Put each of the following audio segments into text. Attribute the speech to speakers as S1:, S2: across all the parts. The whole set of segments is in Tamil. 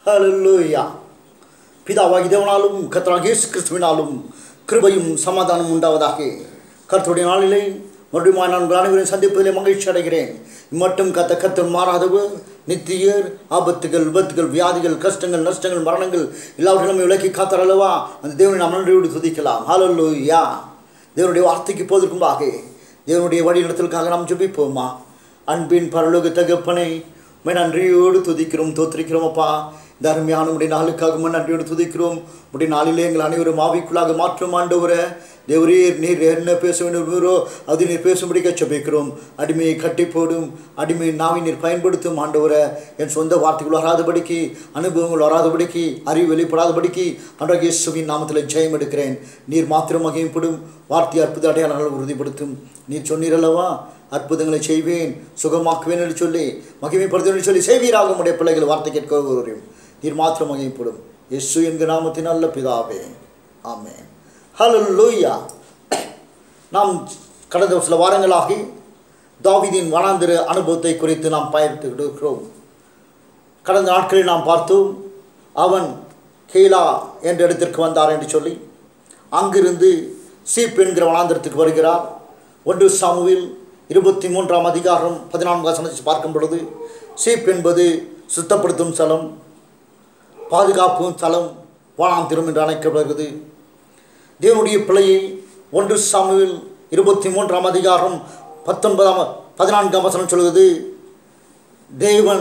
S1: ஹalleluya பிதாவாகி தேவனாலும் கர்த்தராகிய இயேசு கிறிஸ்துவினாலும் கிருபையும் சமாதானம் உண்டாவதாக கர்த்தருடைய நாளிலே மறுபடியும் நான் உங்கள் அனைவரையும் சந்திப்பதிலே மகிழ்ச்சி அடைகிறேன் மட்டும் கத்த கத்தர் மாறாதவர் நித்தியர் ஆபத்துகள் விபத்துகள் வியாதிகள் கஷ்டங்கள் நஷ்டங்கள் மரணங்கள் எல்லாவற்றிலும் விலக்கி காத்தார் அல்லவா அந்த தேவனை நாம் நன்றியோடு துதிக்கலாம் ஹalleluya தேவனுடைய வார்த்தைக்கு போவதற்கும்பாக தேவனுடைய வழிநடத்தலுக்காக நாம் ஜெபிப்போமா அன்பின் பரலோக தகப்பனை உம்மை நன்றியோடு துதிக்கிறோம் தோத்திரிக்கிறோம் அப்பா இந்த அருமையான உடைய நாளுக்காக உம்மை நன்றியோடு துதிக்கிறோம் உடைய நாளிலே எங்கள் அனைவரும் ஆவிக்குள்ளாக மாற்றும் ஆண்டவரே தேவரீர் நீர் என்ன பேச வேண்டுகிறோ அது நீர் பேசும்படிக்க செபிக்கிறோம் அடிமையை கட்டி போடும் அடிமை நாவை நீர் பயன்படுத்தும் ஆண்டவரை என் சொந்த வார்த்தைகள் வராதபடிக்கு அனுபவங்கள் வராதபடிக்கு அறிவு வெளிப்படாதபடிக்கு அன்றைய இயேசுவின் நாமத்தில் ஜெயம் எடுக்கிறேன் நீர் மாத்திரம் மகிமைப்படும் வார்த்தை அற்புத அடையாளங்கள் உறுதிப்படுத்தும் நீர் சொன்னீரல்லவா அற்புதங்களை செய்வேன் சுகமாக்குவேன் என்று சொல்லி மகிமைப்படுத்துவேன் என்று சொல்லி செய்வீராக உடைய பிள்ளைகள் வார்த்தை கேட்க ஒருவரையும் நீர் மாத்திரம் மகிமைப்படும் இயேசு என்கிற நாமத்தின் நல்ல பிதாவே ஆமென் ஹalleluya நாம் கடந்த சில வாரங்களாகி தாவீதின் வனாந்திர அனுபவத்தை குறித்து நாம் பயணித்து இருக்கிறோம் கடந்த நாட்களில் நாம் பார்த்தோம் அவன் கேலா என்ற இடத்திற்கு வந்தார் என்று சொல்லி அங்கிருந்து சீப் என்கிற வனாந்திரத்துக்கு வருகிறார் ஒன்று சாமுவில் இருபத்தி மூன்றாம் அதிகாரம் பதினான்காம் வசனத்தை பார்க்கும் பொழுது சீப் என்பது சுத்தப்படுத்தும் ஸ்தலம் பாதுகாப்பும் ஸ்தலம் வானாந்திரம் என்று அழைக்கப்படுகிறது தேவனுடைய பிள்ளையை ஒன்று சாமுவில் இருபத்தி மூன்றாம் அதிகாரம் பத்தொன்பதாம் பதினான்காம் வசனம் சொல்கிறது தேவன்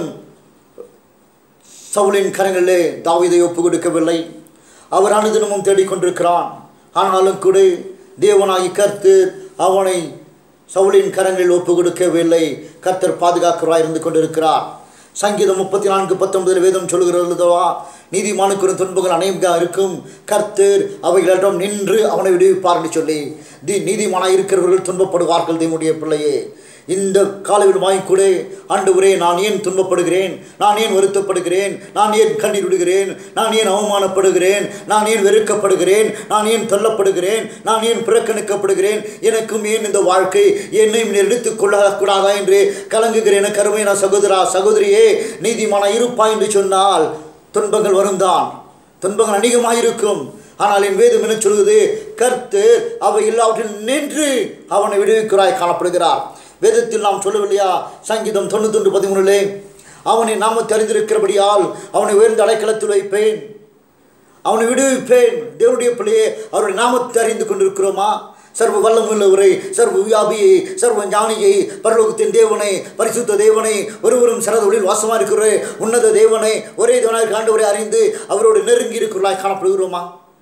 S1: சவுலின் கரங்களிலே தாவீதை ஒப்பு கொடுக்கவில்லை அவர் அனுதினமும் தேடிக்கொண்டிருக்கிறான் ஆனாலும் கூட தேவனாகி கர்த்தர் அவனை சவுலின் கரங்களில் ஒப்பு கொடுக்கவில்லை கர்த்தர் பாதுகாக்கிறவராய் இருந்து கொண்டிருக்கிறார் சங்கீதம் முப்பத்தி நான்கு பத்தொன்பதில் வேதம் சொல்கிறதா நீதிமானுக்கு துன்பங்கள் அநேகம் இருக்கும் கர்த்தர் அவைகளிடம் நின்று அவனை விடுவிப்பார் என்று சொல்லி தி நீதிமானாய் இருக்கிறவர்கள் துன்பப்படுவார்கள் தேவனுடைய பிள்ளையே இந்த காலவிடமாய் கூட ஆண்டவரே நான் ஏன் துன்பப்படுகிறேன் நான் ஏன் வருத்தப்படுகிறேன் நான் ஏன் கண்ணீர் விடுகிறேன் நான் ஏன் அவமானப்படுகிறேன் நான் ஏன் வெறுக்கப்படுகிறேன் நான் ஏன் தள்ளப்படுகிறேன் நான் ஏன் புறக்கணிக்கப்படுகிறேன் எனக்கும் ஏன் இந்த வாழ்க்கை என்னையும் எடுத்துக் கொள்ளக்கூடாதா என்று கலங்குகிறேன் கருமையான சகோதரா சகோதரியே நீதிமான இருப்பா என்று சொன்னால் துன்பங்கள் வரும்தான் துன்பங்கள் அதிகமாயிருக்கும் ஆனால் என் வேதம் என்ன சொல்வது கர்த்தர் அவை எல்லாவற்றில் நின்று அவனை விடுவிக்கிறாய் காணப்படுகிறார் வேதத்தில் நாம் சொல்லவில்லையா சங்கீதம் தொண்ணூத்தொன்று பதிமூணுலே அவனை நாம தெரிந்திருக்கிறபடியால் அவனை உயர்ந்த அடைக்கலத்தில் வைப்பேன் அவனை விடுவிப்பேன் தேவனுடைய பிள்ளையே அவருடைய நாமத்தை அறிந்து கொண்டிருக்கிறோமா சர்வ வல்லமுள்ளவரை சர்வ வியாபியை சர்வ ஞானியை பரலோகத்தின் தேவனை பரிசுத்த தேவனை ஒருவரும் சரதொழில் வாசமாக இருக்கிற உன்னத தேவனை ஒரே தேவனாய் காண்டவரை அறிந்து அவரோடு நெருங்கி இருக்கிறாய் காணப்படுகிறோமா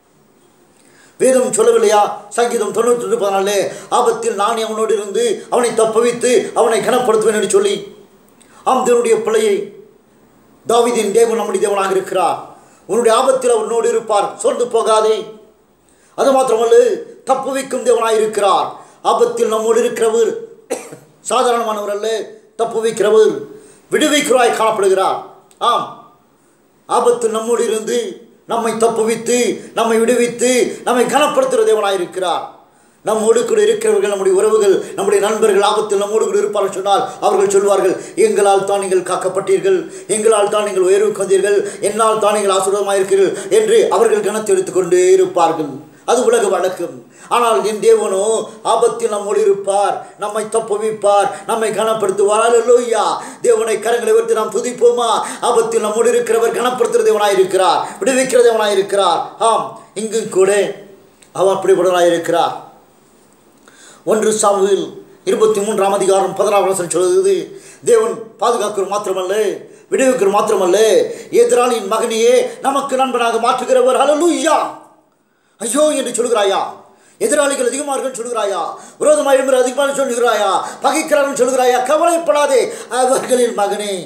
S1: வேதம் சொல்லவில்லையா சங்கீதம் தொண்ணூற்றி ரெண்டு பதினாலே ஆபத்தில் நான் அவனோடு இருந்து அவனை தப்புவித்து அவனை கனப்படுத்துவேன் என்று சொல்லி ஆம் தேவனுடைய பிள்ளையை தாவிதின் தேவன் நம்முடைய தேவனாக இருக்கிறார் உன்னுடைய ஆபத்தில் அவனோடு இருப்பார் சோர்ந்து போகாதே அது மாத்திரமல்ல தப்புவிக்கும் தேவனாக இருக்கிறார் ஆபத்தில் நம்மோடு இருக்கிறவர் சாதாரணமானவர் அல்ல தப்புவிக்கிறவர் விடுவிக்கிறாய் காணப்படுகிறார் ஆம் ஆபத்தில் நம்மோடு இருந்து நம்மை தப்புவித்து நம்மை விடுவித்து நம்மை கனப்படுத்துகிற தேவனாக இருக்கிறார் நம்மோடு கூட இருக்கிறவர்கள் நம்முடைய உறவுகள் நம்முடைய நண்பர்கள் ஆபத்தில் நம்மோடு கூட இருப்பார்கள் சொன்னால் அவர்கள் சொல்வார்கள் எங்களால் தான் நீங்கள் காக்கப்பட்டீர்கள் எங்களால் தான் நீங்கள் உயர்வு வந்தீர்கள் என்னால் தான் நீங்கள் ஆசீர்வாதமாக இருக்கிறீர்கள் என்று அவர்கள் கனத்தை எடுத்துக்கொண்டே இருப்பார்கள் அது உலக வழக்கம் ஆனால் என் தேவனோ ஆபத்தில் நம்மோடு இருப்பார் நம்மை தப்புவிப்பார் நம்மை கனப்படுத்துவார் அல்லையா தேவனை கரங்களை வைத்து நாம் துதிப்போமா ஆபத்தில் நம்மோடு இருக்கிறவர் கனப்படுத்துகிற தேவனாய் இருக்கிறார் விடுவிக்கிற தேவனாய் இருக்கிறார் ஆம் இங்கும் கூட அவன் அப்படிப்பட்டவனாய் இருக்கிறார் ஒன்று சாமுவில் இருபத்தி மூன்றாம் அதிகாரம் பதினாறு வருஷம் சொல்லுது தேவன் பாதுகாக்கிற மாத்திரமல்ல விடுவிக்கிற மாத்திரமல்ல எதிராளியின் மகனையே நமக்கு நண்பனாக மாற்றுகிறவர் ஹalleluya ஐயோ என்று சொல்கிறாயா எதிராளிகள் அதிகமாக சொல்கிறாயா விரோதமாக எழும்புற அதிகமாக சொல்கிறாயா பகைக்கிறார்கள் சொல்கிறாயா கவலைப்படாதே அவர்களின் மகனே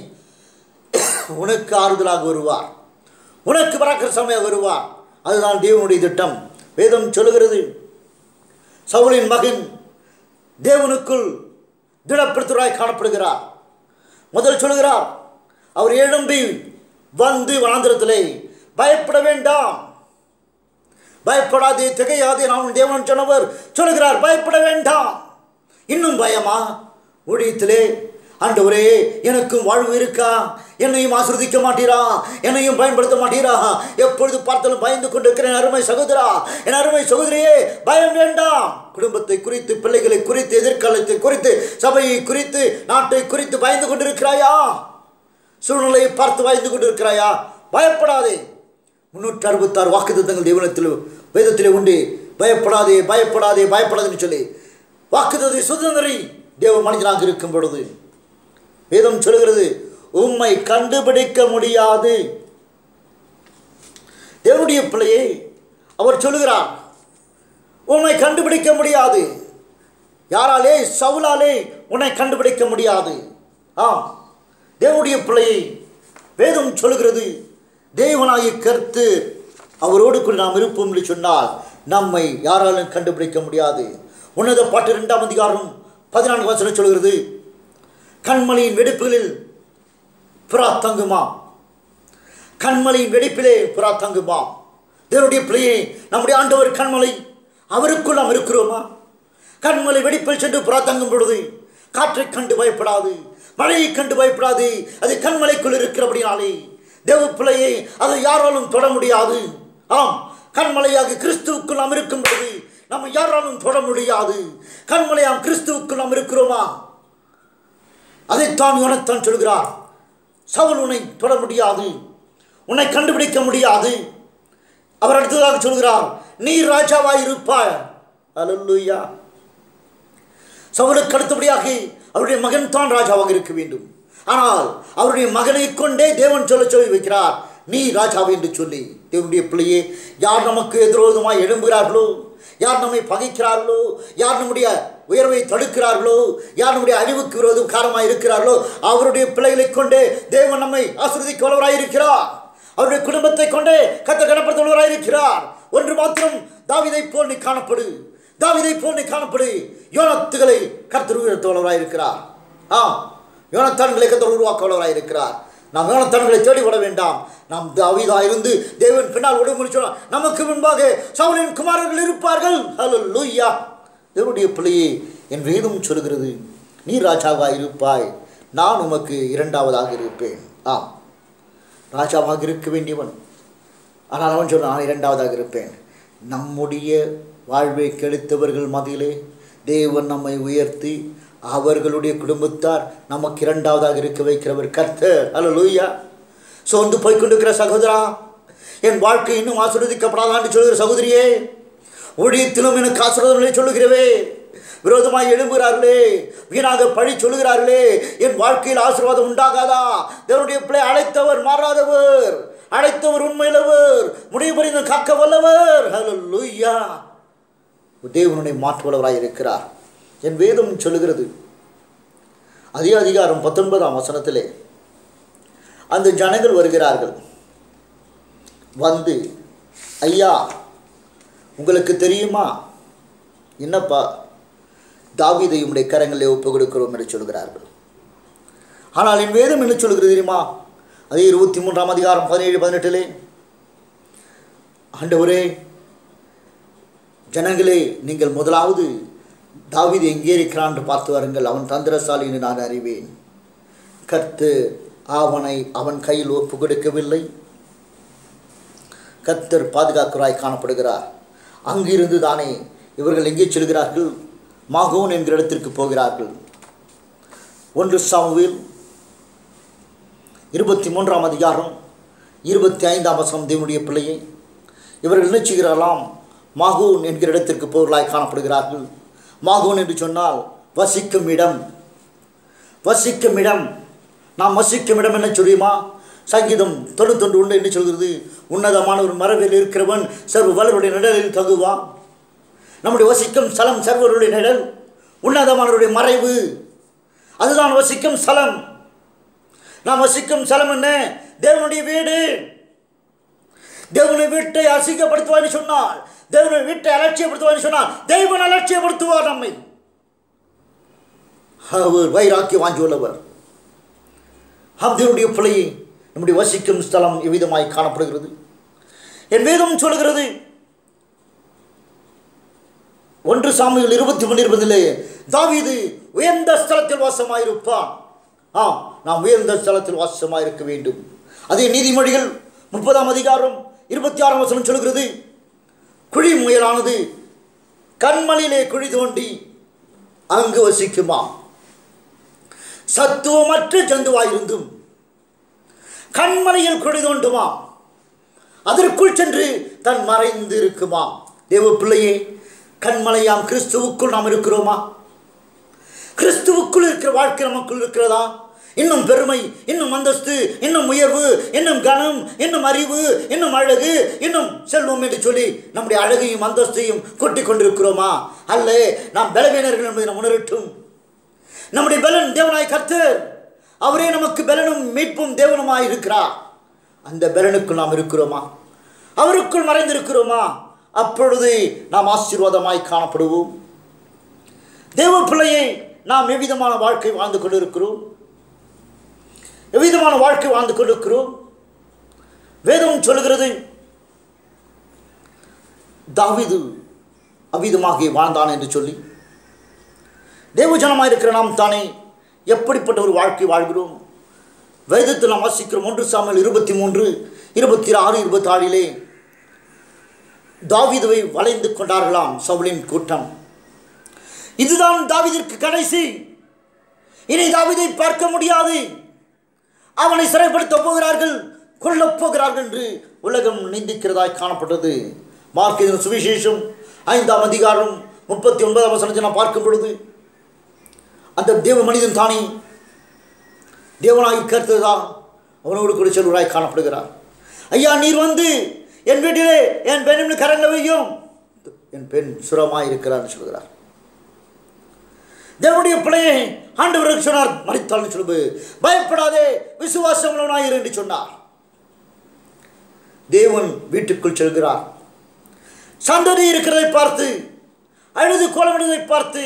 S1: உனக்கு ஆறுதலாக வருவார் உனக்கு பராக்கிற சமயம் வருவார் அதுதான் தேவனுடைய திட்டம் வேதம் சொல்லுகிறது சவுலின் மகன் தேவனுக்குள் திடப்படுத்துவராய் காணப்படுகிறார் முதல் சொல்கிறார் அவர் எழும்பி வந்து வனாந்திரத்திலே பயப்பட வேண்டாம் பயப்படாதே திகையாதே நான் தேவன் சொன்னவர் சொல்கிறார் பயப்பட வேண்டாம் இன்னும் பயமா ஊழியத்திலே ஆண்டவரே எனக்கும் வாழ்வு இருக்கா என்னையும் ஆசிர்வதிக்க மாட்டீரா என்னையும் பயன்படுத்த மாட்டீரா எப்பொழுது பார்த்தாலும் பயந்து கொண்டிருக்கிறேன் என் அருமை சகோதரா என் அருமை சகோதரியே பயம் வேண்டாம் குடும்பத்தை குறித்து பிள்ளைகளை குறித்து எதிர்காலத்தை குறித்து சபையை குறித்து நாட்டை குறித்து பயந்து கொண்டிருக்கிறாயா சூழ்நிலையை பார்த்து பயந்து கொண்டிருக்கிறாயா பயப்படாதே முன்னூற்றி அறுபத்தாறு வாக்குத்தத்தங்கள் தேவனத்தில் வேதத்திலே உண்டு பயப்படாதே பயப்படாதே பயப்படாதுன்னு சொல்லி வாக்குத்தத்தை சுதந்திரி தேவ மனிதனாக இருக்கும் பொழுது வேதம் சொல்கிறது உம்மை கண்டுபிடிக்க முடியாது தேவனுடைய பிள்ளையை அவர் சொல்லுகிறார் உன்னை கண்டுபிடிக்க முடியாது யாராலே சவுலாலே உன்னை கண்டுபிடிக்க முடியாது ஆம் தேவனுடைய பிள்ளையை வேதம் சொல்கிறது தேவனாகிய கருத்து அவரோடு கூட நாம் இருப்போம் என்று சொன்னால் நம்மை யாராலும் கண்டுபிடிக்க முடியாது உன்னத பாட்டு இரண்டாம் அதிகாரம் பதினான்கு வசனம் சொல்கிறது கண்மணியின் வெடிப்புகளில் புறா தங்குமா கண்மலையின் வெடிப்பிலே புறா தங்குமா தேவனுடைய பிள்ளையே நம்முடைய ஆண்டவர் கண்மலை அவருக்குள் நாம் இருக்கிறோமா கண்மலை வெடிப்பில் சென்று புறா தங்கும் பொழுது காற்றை கண்டு பயப்படாது மழையை கண்டு பயப்படாது அது கண்மலைக்குள் இருக்கிறபடினாலே தேவ பிள்ளையை அதை யாராலும் தொட முடியாது ஆம் கண்மலையாக கிறிஸ்துவுக்குள் நாம் இருக்கும் பொழுது நம்ம யாராலும் தொட முடியாது கண்மலையாம் கிறிஸ்துவுக்குள் நாம் இருக்கிறோமா அதைத்தான் யோனத்தான் சொல்கிறார் சவுல் உன்னை தொட முடியாது உன்னை கண்டுபிடிக்க முடியாது அவர் அடுத்ததாக சொல்கிறார் நீ ராஜாவாய் இருப்பாய் அல்லேலூயா சவுலுக்கு அடுத்தபடியாக அவருடைய மகன் தான் ராஜாவாக இருக்க வேண்டும் ஆனால் அவருடைய மகனை கொண்டே தேவன் சொல்ல சொல்லி வைக்கிறார் நீ ராஜாவை என்று சொல்லி தேவனுடைய பிள்ளையே யார் நமக்கு எதிரோதமாய் எழும்புகிறார்களோ யார் நம்மை பகைக்கிறார்களோ யார் நம்முடைய உயர்வை தடுக்கிறார்களோ யார் நம்முடைய அழிவுக்கு விரோதம் காரணமாக இருக்கிறார்களோ அவருடைய பிள்ளைகளை கொண்டே தேவன் நம்மை ஆசிர்வதிக்க வல்லவராய் இருக்கிறார் அவருடைய குடும்பத்தை கொண்டே கத்த கனப்படுத்துள்ளவராய் இருக்கிறார் ஒன்று மாத்திரம் தாவிதை போல் நீ காணப்படு தாவிதை போல் நீ காணப்படு யோனத்துகளை கர்த்தர் உயர்த்தவளவராய் இருக்கிறார் ஆம் யோனத்தான்களை கர்த்தர் உருவாக்க வல்லவராய் இருக்கிறார் நாம் யோனத்தான்களை தேடி விட வேண்டாம் நாம் தாவீதா இருந்து தேவன் பின்னால் உடம்பு சொன்னால் நமக்கு முன்பாக சவுலின் குமாரர்கள் இருப்பார்கள் ஹலோ லூயா தேவனுடைய பிள்ளையே என் வேதம் சொல்கிறது நீ ராஜாவாக இருப்பாய் நான் உமக்கு இரண்டாவதாக இருப்பேன் ஆம் ராஜாவாக இருக்க வேண்டியவன் ஆனால் அவன் சொன்னான் நான் இரண்டாவதாக இருப்பேன் நம்முடைய வாழ்வை கெடுத்தவர்கள் மதியிலே தேவன் நம்மை உயர்த்தி அவர்களுடைய குடும்பத்தார் நமக்கு இரண்டாவதாக இருக்க வைக்கிறவர் கர்த்தர் அல்ல லூயா சோர்ந்து போய்க்கொண்டிருக்கிற சகோதரா என் வாழ்க்கை இன்னும் ஆசீர்வதிக்கப்படாதான்னு சொல்கிற சகோதரியே ஊழியத்திலும் எனக்கு ஆசீர்வாதங்களை சொல்லுகிறவே விரோதமாய் எழும்புகிறார்களே வீணாக பழி சொல்லுகிறார்களே என் வாழ்க்கையில் ஆசீர்வாதம் உண்டாகாதா தேவனுடைய பிள்ளை அழைத்தவர் மாறாதவர் அழைத்தவர் உண்மையிலவர் முடிவு புரிந்து காக்க வல்லவர் ஹalleluya தேவனுடைய மாற்றுவளவராய் இருக்கிறார் என் வேதம் சொல்லுகிறது அதே அதிகாரம் பத்தொன்பதாம் வசனத்திலே அந்த ஜனங்கள் வருகிறார்கள் வந்து ஐயா உங்களுக்கு தெரியுமா என்னப்பா தாவீதை உம்முடைய கரங்களிலே ஒப்பு கொடுக்கிறோம் என்று சொல்கிறார்கள் ஆனால் என் வேதம் என்ன சொல்கிறது தெரியுமா அதே இருபத்தி மூன்றாம் அதிகாரம் பதினேழு பதினெட்டிலே ஆண்டவரே ஜனங்களே நீங்கள் முதலாவது தாவீது எங்கே இருக்கிறான் என்று பார்த்து வாருங்கள் அவன் தந்திரசாலி என்று நான் அறிவேன் கர்த்து அவனை அவன் கையில் ஒப்பு கொடுக்கவில்லை கர்த்தர் பாதுகாக்கிறாய் காணப்படுகிறார் அங்கிருந்து தானே இவர்கள் எங்கே செல்கிறார்கள் மாகோன் என்கிற இடத்திற்கு போகிறார்கள் ஒன்று சாமுவேல் இருபத்தி மூன்றாம் அதிகாரம் இருபத்தி ஐந்தாம் வசனம் தேவனுடைய பிள்ளையை இவர்கள் என்ன செய்கிறார்களாம் மாகூன் என்கிற இடத்திற்கு போர்களாய் காணப்படுகிறார்கள் மாகூன் என்று சொன்னால் வசிக்கும் இடம் வசிக்கும் இடம் நாம் வசிக்கும் இடம் என்ன சொல்லியுமா சங்கீதம் தொண்ணூத்தொன்று உண்டு என்று சொல்கிறது உன்னதமான ஒரு மரபில் இருக்கிறவன் சர்வ வளருடைய நிழலில் தகுவான் நம்முடைய வசிக்கும் ஸ்தலம் சர்வருடைய நிழல் உன்னதமானவருடைய மறைவு அதுதான் வசிக்கும் ஸ்தலம் நாம் வசிக்கும் ஸ்தலம் என்ன தேவனுடைய வீடு தேவனுடைய வீட்டை அசிங்கப்படுத்துவான்னு சொன்னால் தேவனுடைய வீட்டை அலட்சியப்படுத்துவான்னு சொன்னால் தேவன் அலட்சியப்படுத்துவார் நம்மை அவர் வைராக்கிய வாங்கி உள்ளவர் தேவனுடைய பிள்ளையை நம்முடைய வசிக்கும் ஸ்தலம் எவ்விதமாய் காணப்படுகிறது என் வேதம் சொல்கிறது ஒன்று சாமிகள் இருபத்தி மூணு இருபதிலே தாவீது உயர்ந்த ஸ்தலத்தில் வாசமாயிருப்பான் ஆம் நாம் உயர்ந்த ஸ்தலத்தில் வாசமாக இருக்க வேண்டும் அதே நீதிமொழிகள் முப்பதாம் அதிகாரம் இருபத்தி ஆறாம் வசனம் சொல்கிறது குழி முயலானது கண்மலிலே குழி தோண்டி அங்கு வசிக்குமா சத்துவமற்ற ஜந்துவாயிருந்தும் கண்மலையில் குழி தோண்டுமா அதற்குள் சென்று தன் மறைந்து இருக்குமா தேவ பிள்ளையே கண்மலையாம் கிறிஸ்துவுக்குள் நாம் இருக்கிறோமா கிறிஸ்துவுக்குள் இருக்கிற வாழ்க்கை நமக்குள் இருக்கிறதா இன்னும் பெருமை இன்னும் அந்தஸ்து இன்னும் உயர்வு இன்னும் கனம் இன்னும் அறிவு இன்னும் அழகு இன்னும் செல்வம் என்று சொல்லி நம்முடைய அழகையும் அந்தஸ்தையும் கூட்டிக் கொண்டிருக்கிறோமா அல்ல நாம் பலவீனர்கள் என்பதை நாம் உணரட்டும் நம்முடைய பலன் தேவனாய் கர்த்தர் அவரே நமக்கு பலனும் மீட்பும் தேவனுமாய் இருக்கிறார் அந்த பலனுக்குள் நாம் இருக்கிறோமா அவருக்குள் மறைந்திருக்கிறோமா அப்பொழுது நாம் ஆசீர்வாதமாய் காணப்படுவோம் தேவ பிள்ளையை நாம் எவ்விதமான வாழ்க்கை வாழ்ந்து கொண்டிருக்கிறோம் எவ்விதமான வாழ்க்கை வாழ்ந்து கொண்டிருக்கிறோம் வேதம் சொல்லுகிறது தாவீது அவ்விதமாக வாழ்ந்தான் என்று சொல்லி தேவஜனமாக இருக்கிற நாம் தானே எப்படிப்பட்ட ஒரு வாழ்க்கை வாழ்கிறோம் வேதத்தில் நாம் வாசிக்கிறோம் ஒன்று சாமல் இருபத்தி மூன்று இருபத்தி ஆறு இருபத்தி ஆறிலே தாவீதுவை வளைந்து கொண்டார்களாம் சவுலின் கூட்டம் இதுதான் தாவீதிற்கு கடைசி இனி தாவீதை பார்க்க முடியாது அவனை சிறைப்படுத்தப் போகிறார்கள் கொல்லப் போகிறார்கள் என்று உலகம் நிந்திக்கிறதாய் காணப்பட்டது மார்க் இதன் சுவிசேஷம் ஐந்தாம் அதிகாரம் முப்பத்தி ஒன்பதாம் வசனத்தை நாம் பார்க்கும் பொழுது அந்த தேவ மனிதன் தானே தேவனாகி கருத்துதான் அவனோடு கூட செல்வராய் காணப்படுகிறார் ஐயா நீர் வந்து என் வீட்டிலே என் பெண்ணின் கரங்களை வையும் என் பெண் சுரமாய் இருக்கிறார் சொல்கிறார் தேவனுடைய பிள்ளையை ஆண்டவருக்கு சொன்னார் மறித்தாள்னு சொல்லுது பயப்படாதே விசுவாசம் உள்ளவனாயிரு என்று சொன்னார் தேவன் வீட்டுக்குள் செல்கிறார் சந்ததி இருக்கிறதை பார்த்து அழுது கோலமிடுவதை பார்த்து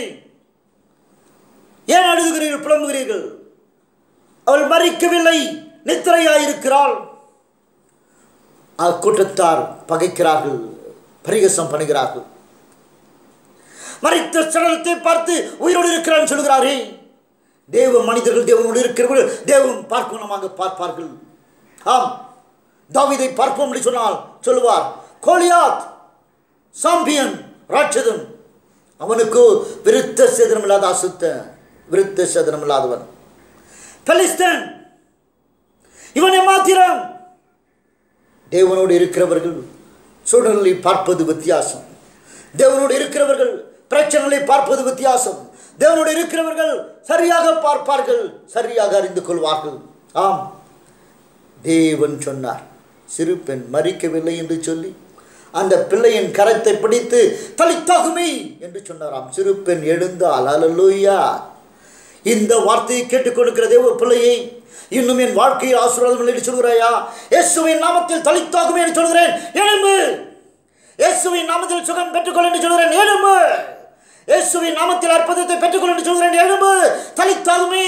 S1: ஏன் அழுதுகிறீர்கள் புலம்புகிறீர்கள் அவள் மறிக்கவில்லை நித்திரையாயிருக்கிறாள் அக்கூட்டத்தார் பகைக்கிறார்கள் பரிகசம் பண்ணுகிறார்கள் மறைத்த சடலத்தை பார்த்து உயிரோடு இருக்கிறான் சொல்கிறாரே தேவ மனிதர்கள் தேவனோடு இருக்கிறவர்கள் தேவன் பார்க்கணமாக பார்ப்பார்கள் ஆம் தாவீதை பார்ப்போம் என்று சொன்னால் சொல்லுவார் கோலியாத் சாம்பியன் ராட்சதன் அவனுக்கு விருத்த சேதனம் இல்லாத அசுத்த விருத்த சேதனம் இல்லாதவன் பலிஸ்தன் இவன் எம்மாத்திரம் தேவனோடு இருக்கிறவர்கள் சூழலை பார்ப்பது வித்தியாசம் தேவனோடு இருக்கிறவர்கள் பிரச்சனைகளை பார்ப்பது வித்தியாசம் தேவனோடு இருக்கிறவர்கள் சரியாக பார்ப்பார்கள் சரியாக அறிந்து கொள்வார்கள் ஆம் தேவன் சொன்னார் சிறு பெண் மறிக்கவில்லை என்று சொல்லி அந்த பிள்ளையின் கரத்தை பிடித்து தலித்தாகுமே என்று சொன்னாராம் சிறு பெண் எழுந்தால் அலலூயா இந்த வார்த்தையை கேட்டுக்கொண்டிருக்கிற தேவ பிள்ளையை இன்னும் என் வாழ்க்கையில் ஆசீர்வாதம் என்று சொல்கிறாயா இயேசுவின் நாமத்தில் தலித்தாகுமே என்று சொல்கிறேன் எழும்பு இயேசுவின் நாமத்தில் சுகம் பெற்றுக்கொள் என்று சொல்கிறேன் எழும்பு இயேசுவின் நாமத்தில் அற்புதத்தை பெற்றுக்கொள் என்று சொல்கிறேன் எழும்பு தலித்தாகுமே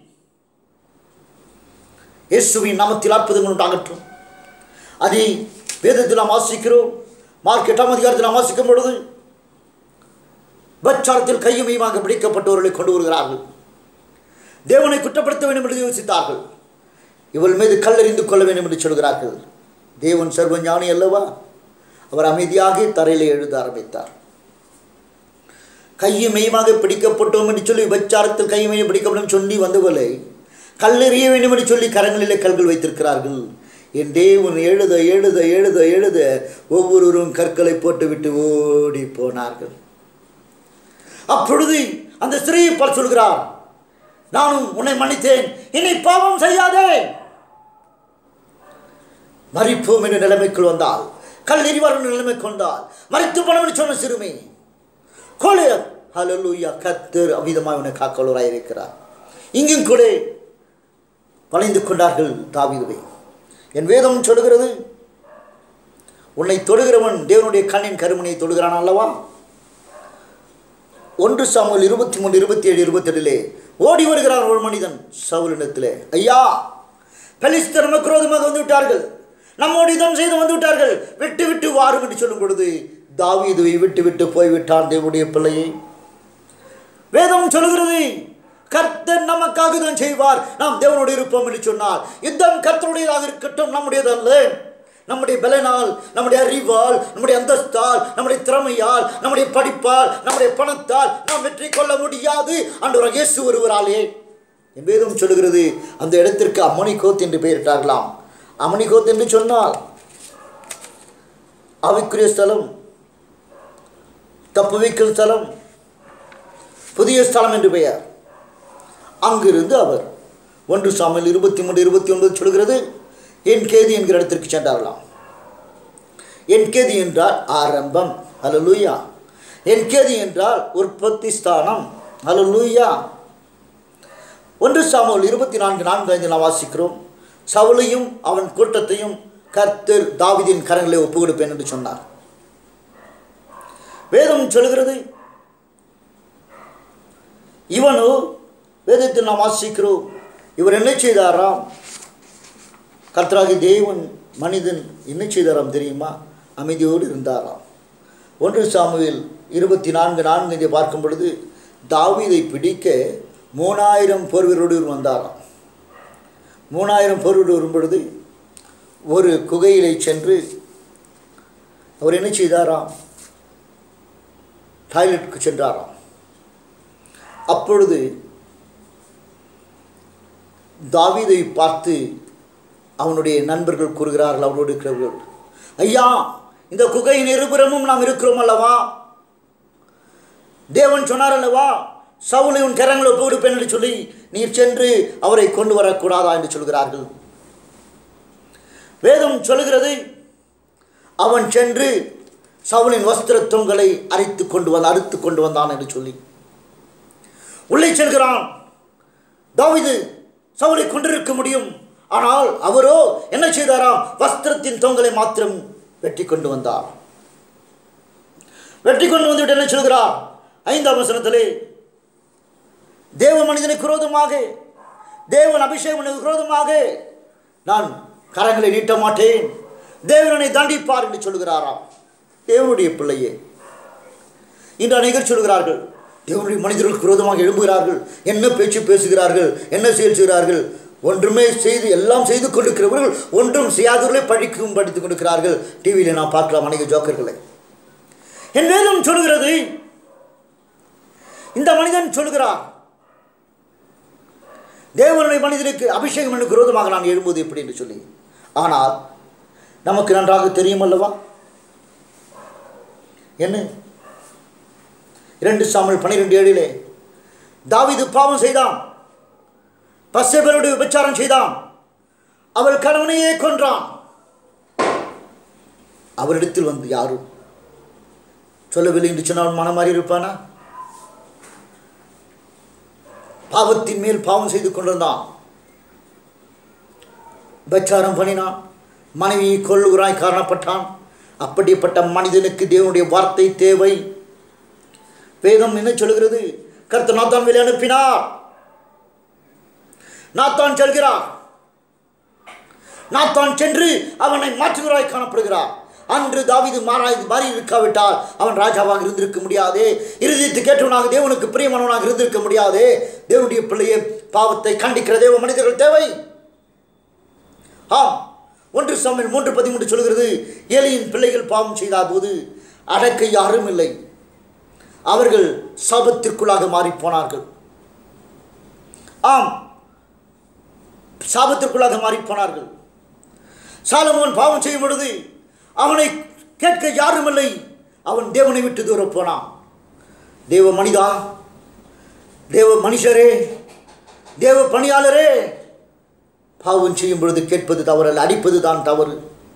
S1: இயேசுவின் நாமத்தில் அற்புதங்கள் உண்டாகட்டும் அதை வேதத்தில் நாம் வாசிக்கிறோம் மார்க் எட்டாம் அதிகாரத்தில் நாம் வாசிக்கும் பொழுது பச்சாரத்தில் கையுமையுமாக பிடிக்கப்பட்டவர்களை கொண்டு வருகிறார்கள் தேவனை குற்றப்படுத்த வேண்டும் என்று யோசித்தார்கள் இவள் மீது கல்லறிந்து கொள்ள வேண்டும் என்று சொல்கிறார்கள் தேவன் சர்வ ஞானி அல்லவா அவர் அமைதியாக தரையிலே எழுத ஆரம்பித்தார் கையும் மெய்யமாக பிடிக்கப்பட்டோம் என்று சொல்லி விபச்சாரத்தில் கையும் மெய்யும் பிடிக்கப்படும் சொல்லி வந்தவர்களை கல்லெறிய வேண்டும் என்று சொல்லி கரங்களிலே கல்கள் வைத்திருக்கிறார்கள் என் தேவன் எழுத எழுத எழுத எழுத ஒவ்வொருவரும் கற்களை போட்டுவிட்டு ஓடி போனார்கள் அப்பொழுது அந்த ஸ்திரீயை பார்த்து சொல்கிறார் நானும் உன்னை மன்னித்தேன் இனி பாவம் செய்யாதே மறிப்போம் என்ற நிலைமைக்குள் வந்தால் கல் எறிவார் என்ற நிலைமைக்கு வந்தால் மறித்து போனோம் என்று சொன்ன சிறுமி கோலே ஹலலூயா கத்தர் அவ்விதமாக உன்னை காக்கலூராக இருக்கிறார் இங்கும் கூட வளைந்து கொண்டார்கள் தாவீதுவை என் வேதம் சொல்லுகிறது உன்னை தொடுகிறவன் தேவனுடைய கண்ணின் கருமனையை தொடுகிறான் அல்லவா ஒன்று சாமுவேல் இருபத்தி மூணு இருபத்தி ஏழு இருபத்தெட்டிலே ஓடி வருகிறார் ஒரு மனிதன் சவுலினத்திலே ஐயா பெலிஸ்தர் நமக்கு விரோதமாக வந்து விட்டார்கள் நம்மோடு இதம் செய்து வந்து விட்டார்கள் விட்டு விட்டு வாரும் என்று சொல்லும் பொழுது தாவீதுவை விட்டு விட்டு போய்விட்டான் தேவனுடைய பிள்ளையை வேதம் சொல்லுகிறது கர்த்தர் நமக்காக தான் செய்வார் நாம் தேவனோடு இருப்போம் என்று சொன்னார் யுத்தம் கர்த்தருடையதாக இருக்கட்டும் நம்முடையதல்ல நம்முடைய பலனால் நம்முடைய அறிவால் நம்முடைய அந்தஸ்தால் நம்முடைய திறமையால் நம்முடைய படிப்பால் நம்முடைய பணத்தால் நாம் வெற்றி கொள்ள முடியாது அன்று இயேசு ஒருவராலே என் வேதம் சொல்லுகிறது அந்த இடத்திற்கு அம்மணிகோத் என்று பெயரிட்டார்களாம் அம்மணிகோத் என்று சொன்னால் அவைக்குரிய ஸ்தலம் தப்பு வைக்கும் ஸ்தலம் புதிய ஸ்தலம் என்று பெயர் அங்கிருந்து அவர் ஒன்று சாமியில் இருபத்தி மூன்று இருபத்தி ஒன்பது சொல்கிறது என் கேதி என்கிற இடத்திற்கு சென்றார்களாம் என் கேதி என்றால் ஆரம்பம் அலலூயா என் கேதி என்றால் உற்பத்தி ஸ்தானம் அலலூயா ஒன்று சாமுவேல் இருபத்தி நான்கு நான்கு ஐந்து நாம் வாசிக்கிறோம் சவுலையும் அவன் கூட்டத்தையும் கர்த்தர் தாவிதின் கரங்களை ஒப்புக் கொடுப்பேன் என்று சொன்னார் வேதம் சொல்கிறது இவனோ வேதத்தில் நாம் வாசிக்கிறோம் இவர் என்ன செய்தாராம் கர்த்தராகி தேவன் மனிதன் என்ன செய்தாராம் தெரியுமா அமைதியோடு இருந்தாராம் ஒன்று சாமுவேல் இருபத்தி நான்கு நான்கு இதை பார்க்கும் பொழுது தாவீதை பிடிக்க மூணாயிரம் போர் வீரரோடு இவர் வந்தாராம் மூணாயிரம் போர் வீரர் வரும் பொழுது ஒரு குகையிலே சென்று அவர் என்ன செய்தாராம் டாய்லெட்டுக்கு சென்றாராம் அப்பொழுது தாவீதை பார்த்து அவனுடைய நண்பர்கள் கூறுகிறார்கள் அவரோடு இருக்கிறவர்கள் ஐயா இந்த குகையின் இருபுறமும் நாம் இருக்கிறோம் அல்லவா தேவன் சொன்னார் அல்லவா சவுலை உன் கரங்களை ஒப்பு கொடுப்பேன் என்று சொல்லி நீர் சென்று அவரை கொண்டு வரக்கூடாதா என்று சொல்கிறார்கள் வேதம் சொல்லுகிறது அவன் சென்று சவுலின் வஸ்திர தொங்கலை அரைத்து கொண்டு வந்த அறுத்து கொண்டு வந்தான் என்று சொல்லி உள்ளே செல்கிறான் தாவிது சவுலை கொண்டிருக்க முடியும் ஆனால் அவரோ என்ன செய்தாராம் வஸ்திரத்தின் தொங்கலை மாத்திரம் வெட்டி கொண்டு வந்தார் வெட்டி கொண்டு வந்துவிட்டு என்ன சொல்கிறார் ஐந்தாம் வசனத்திலே தேவ மனிதனுக்கு விரோதமாக தேவன் அபிஷேகனுக்கு விரோதமாக நான் கரங்களை நீட்ட மாட்டேன் தேவனை தண்டிப்பார் என்று சொல்கிறாராம் தேவனுடைய பிள்ளையே இன்று அநேகர் சொல்கிறார்கள் தேவனுடைய மனிதர்களுக்கு விரோதமாக எழும்புகிறார்கள் என்ன பேச்சு பேசுகிறார்கள் என்ன செயல் செய்கிறார்கள் ஒன்றுமே செய்து எல்லாம் செய்து கொண்டிருக்கிறவர்கள் ஒன்றும் செய்யாதவர்களே படிக்கும் படித்துக் கொண்டிருக்கிறார்கள் டிவியில் நான் பார்க்கலாம் அநேக ஜோக்கர்களை என் வேதம் சொல்கிறது இந்த மனிதன் சொல்கிறார் தேவனுடைய மனிதனுக்கு அபிஷேகம் எனக்கு விரோதமாக நான் எழும்புவது எப்படி என்று சொல்லி ஆனால் நமக்கு நன்றாக தெரியும் அல்லவா என்ன இரண்டு சாமல் பனிரெண்டு ஏழிலே தாவிது பாவம் செய்தான் பசேபருடைய விபச்சாரம் செய்தான் அவள் கணவனையே கொன்றான் அவரிடத்தில் வந்து யாரும் சொல்லவில்லை என்று சொன்னால் மனம் மாறி இருப்பானா பாவத்தின் மேல் பாவம் செய்து கொண்டிருந்தான் விபச்சாரம் பண்ணினான் மனைவியை கொள்ளுகிறாய் காரணப்பட்டான் அப்படிப்பட்ட மனிதனுக்கு தேவனுடைய வார்த்தை தேவை வேதம் என்ன சொல்கிறது கர்த்தர் நாத்தான் வெளியே அனுப்பினார் நாத்தான் செல்கிறார் நாத்தான் சென்று அவனை மாற்றுகிறாய் காணப்படுகிறார் அன்று தாவிது மாறாய் மாறி இருக்காவிட்டால் அவன் ராஜாவாக இருந்திருக்க முடியாதே இறுதித்து கேட்டவனாக தேவனுக்கு பிரியமானவனாக இருந்திருக்க முடியாதே தேவனுடைய பிள்ளையே பாவத்தை கண்டிக்கிற தேவ மனிதர்கள் தேவை ஆம் ஒன்று சமையல் மூன்று பதிமூன்று சொல்கிறது ஏலியின் பிள்ளைகள் பாவம் செய்தார் போது அடக்க யாரும் இல்லை அவர்கள் சாபத்திற்குள்ளாக மாறி போனார்கள் ஆம் சாபத்திற்குள்ளாக மாறி போனார்கள் சாலமோன் பாவம் செய்யும் பொழுது அவனை கேட்க யாரும் இல்லை அவன் தேவனை விட்டு தூர போனான் தேவ மனிதா தேவ மனுஷரே தேவ பணியாளரே பாவம் செய்யும் பொழுது கேட்பது தவறல்ல அடிப்பது தான் தவறு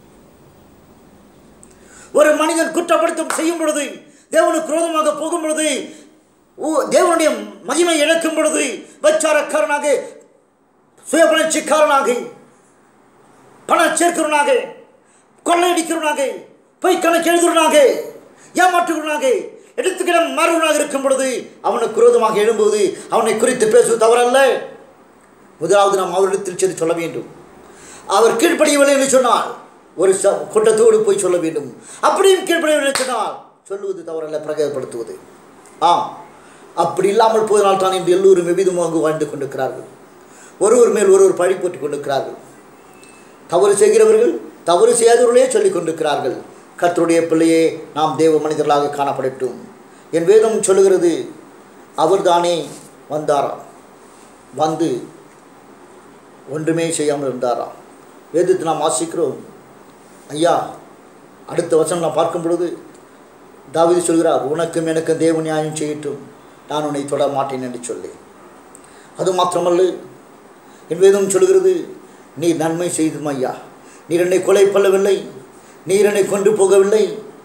S1: ஒரு மனிதன் குற்றப்படுத்தும் செய்யும் பொழுது தேவனுக்கு விரோதமாக போகும் பொழுது ஊ- தேவனுடைய மகிமை இழக்கும் பொழுது வச்சாரக்காரனாக சுயபுணர்ச்சிக்காரனாக பண சேர்க்கிறவனாக கொள்ளையடிக்கிறவனாக பொய் கணக்கு எழுதுறவனாக ஏமாற்றுகிறவனாக எடுத்துக்கிட மாறுவனாக இருக்கும் பொழுது அவனுக்கு விரோதமாக எழும்புவது அவனை குறித்து பேசுவது தவறல்ல முதலாவது நாம் அவரிடத்தில் சென்று சொல்ல வேண்டும் அவர் கீழ்ப்படியவில்லை என்று சொன்னால் ஒரு ச கூட்டத்தோடு போய் சொல்ல வேண்டும் அப்படியும் கீழ்ப்படியவில்லை என்று சொன்னால் சொல்லுவது தவறல்ல பிரகடப்படுத்துவது ஆம் அப்படி இல்லாமல் போதனால் தான் இன்று எல்லோரும் எவ்விதமாக வாழ்ந்து கொண்டிருக்கிறார்கள் ஒருவர் மேல் ஒருவர் பழி போட்டுக் கொண்டிருக்கிறார்கள் தவறு செய்கிறவர்கள் தவறு செய்யாதவர்களே சொல்லிக் கொண்டிருக்கிறார்கள் கர்த்தருடைய பிள்ளையே நாம் தேவ மனிதர்களாக காணப்படட்டும் என் வேதம் சொல்லுகிறது அவர்தானே வந்தாராம் வந்து ஒன்றுமே செய்யாமல் இருந்தாராம் வேதத்தை நாம் வாசிக்கிறோம் ஐயா அடுத்த வசனம் நான் பார்க்கும் பொழுது தாவீது சொல்கிறார் உனக்கும் எனக்கும் தேவ நியாயம் செய்யட்டும் நான் உன்னை தொட மாட்டேன் என்று சொல்லி அது மாத்திரமல்ல என் வேதம் சொல்கிறது நீர் நன்மை செய்தும் ஐயா நீர் என்னை கொலை பண்ணவில்லை நீர் என்னை கொண்டு போகவில்லை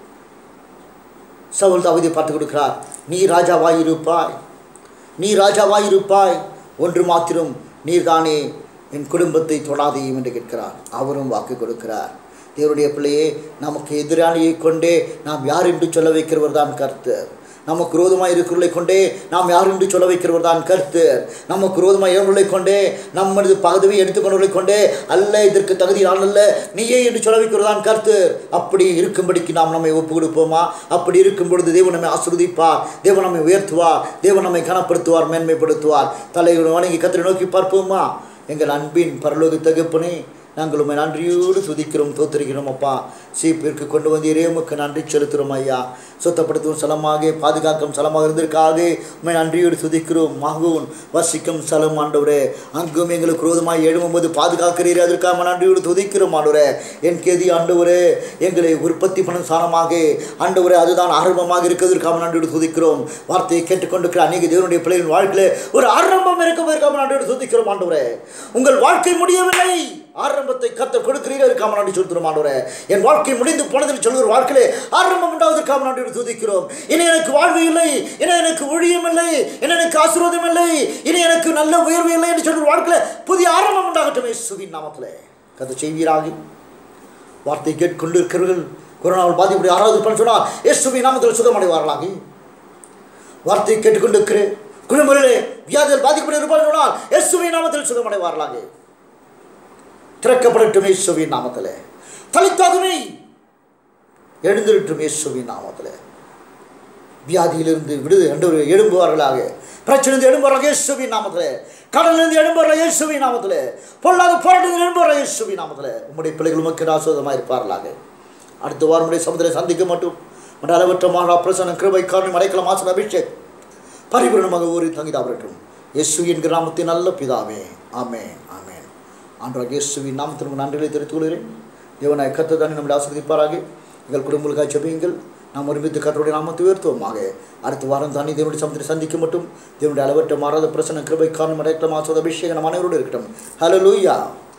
S1: சவுல் தாவீதை பார்த்து கொடுக்கிறார் நீ ராஜாவாயிருப்பாய் நீ ராஜாவாயிருப்பாய் ஒன்று மாத்திரம் நீர்தானே என் குடும்பத்தை தொடாதையும் என்று கேட்கிறார் அவரும் வாக்கு கொடுக்கிறார் தேவனுடைய பிள்ளையே நமக்கு எதிராளியை கொண்டே நாம் யார் என்று சொல்ல வைக்கிறவர் தான் கர்த்தர் நமக்கு விரோதமாக இருக்கிறவர்களை கொண்டே நாம் யார் என்று சொல்ல வைக்கிறவர் தான் கர்த்தர் நமக்கு விரோதமாக இறங்குகளை கொண்டே நம்மளது பகுதியை எடுத்துக்கொண்டவர்களை கொண்டே அல்ல இதற்கு தகுதி நான் அல்ல நீயே என்று சொல்ல வைக்கிறது தான் கர்த்தர் அப்படி இருக்கும்படிக்கு நாம் நம்மை ஒப்பு கொடுப்போமா அப்படி இருக்கும் பொழுது தேவன் நம்மை ஆசிர்வதிப்பார் தேவன் நம்மை உயர்த்துவார் தேவன் நம்மை கனப்படுத்துவார் மேன்மைப்படுத்துவார் தலைவனை வணங்கி கத்தரை நோக்கி பார்ப்போமா எங்கள் அன்பின் பரலோக தகப்பனே நாங்கள் உண்மை நன்றியோடு துதிக்கிறோம் தோத்திருக்கிறோம் அப்பா சீப்பிற்கு கொண்டு வந்தீரே உமக்கு நன்றி செலுத்துகிறோம் ஐயா சுத்தப்படுத்தும் ஸ்தலமாக பாதுகாக்கும் ஸ்தலமாக இருந்திருக்காக உண்மை நன்றியோடு துதிக்கிறோம் மகூன் வசிக்கும் ஸ்தலம் ஆண்டவரே அங்கும் எங்களுக்கு விரோதமாக எழும்பும்போது பாதுகாக்கிறீரே அதற்காக நன்றியோடு துதிக்கிறோம் ஆண்டவரே என் கேதி ஆண்டவரே எங்களை உற்பத்தி பண்ணும் சாணமாக ஆண்டவரே அதுதான் ஆரம்பமாக இருக்கிறதற்காக நன்றியோடு துதிக்கிறோம் வார்த்தையை கேட்டுக்கொண்டிருக்கிற அநேக தேவனுடைய பிள்ளைகளின் வாழ்க்கையிலே ஒரு ஆரம்பம் இருக்க நன்றியோடு துதிக்கிறோம் ஆண்டவரே உங்கள் வாழ்க்கை முடியவில்லை ஆரம்பத்தை கத்த கொடுக்கிறீர்கள் இருக்காம நன்றி சொல்கிறோம் ஆண்டவரே என் வாழ்க்கை முடிந்து போனதில் சொல்கிற வாழ்க்கையிலே ஆரம்பம் உண்டாவதற்காக நன்றி துதிக்கிறோம் இனி எனக்கு வாழ்வு இல்லை இனி எனக்கு ஒழியம் இல்லை இனி எனக்கு ஆசீர்வாதம் இல்லை இனி எனக்கு நல்ல உயர்வு இல்லை என்று சொல்கிற வாழ்க்கையில் புதிய ஆரம்பம் உண்டாகட்டும் இயேசுவின் நாமத்தில் கதை செய்வீராகி வார்த்தை கேட்கொண்டு இருக்கிறவர்கள் கொரோனாவில் பாதிப்புடைய ஆறாவது பலன் சொன்னால் இயேசுவின் நாமத்தில் சுகமடைவார்களாகி வார்த்தையை கேட்டுக்கொண்டு இருக்கிறேன் குடும்பங்களிலே வியாதியில் பாதிக்கப்பட்ட இருப்பார்கள் சொன்னால் இயேசுவின் நாமத்தில் சுகமடைவார்களாக திறக்கப்படட்டும் இயேசுவின் நாமத்தில் தலித்தாதுமே எழுந்திருட்டும் இயேசுவின் நாமத்தில் வியாதியிலிருந்து விடுது என்று எழும்புவார்களாக பிரச்சனை எழும்புவார்கள் இயேசுவின் நாமத்தில் கடலிலிருந்து எழும்புவார்கள் இயேசுவின் நாமத்தில் பொல்லாத போராட்டத்தில் எழும்புவார்கள் இயேசுவின் நாமத்தில் உம்முடைய பிள்ளைகள் உமக்கு ஆசோதமாக இருப்பார்களாக அடுத்த வாரம் உடைய சமுதிரை சந்திக்க மட்டும் உடைய அளவற்ற மகா பிரசன கிருபை காரணம் அடைக்கலம் ஆசன அபிஷேக் பரிபூரணமாக ஊரில் தங்கிதாவரட்டும் இயேசு என்கிற நாமத்தின் நல்ல பிதாவே ஆமென் ஆமென் ஆண்டவராக இயேசுவின் நாமத்திற்கு நன்றிகளை தெரிவித்துக் கொள்கிறேன் தேவனாய் கத்த தானே நம்மளை ஆசிரியப்பாராக எங்கள் குடும்பங்களுக்காக செபியுங்கள் நாம் ஒருமித்து கத்தருடைய நாமத்தை உயர்த்துவோமாக அடுத்த வாரம் தானே தேவனுடைய சமத்தை சந்திக்க மட்டும் தேவனுடைய அளவற்ற மாறாத பிரச்சனை கிருபை காரணம் அடைக்கலம் ஆசோத அபிஷேகம் நம் அனைவரோடு இருக்கட்டும் ஹலோ லூயா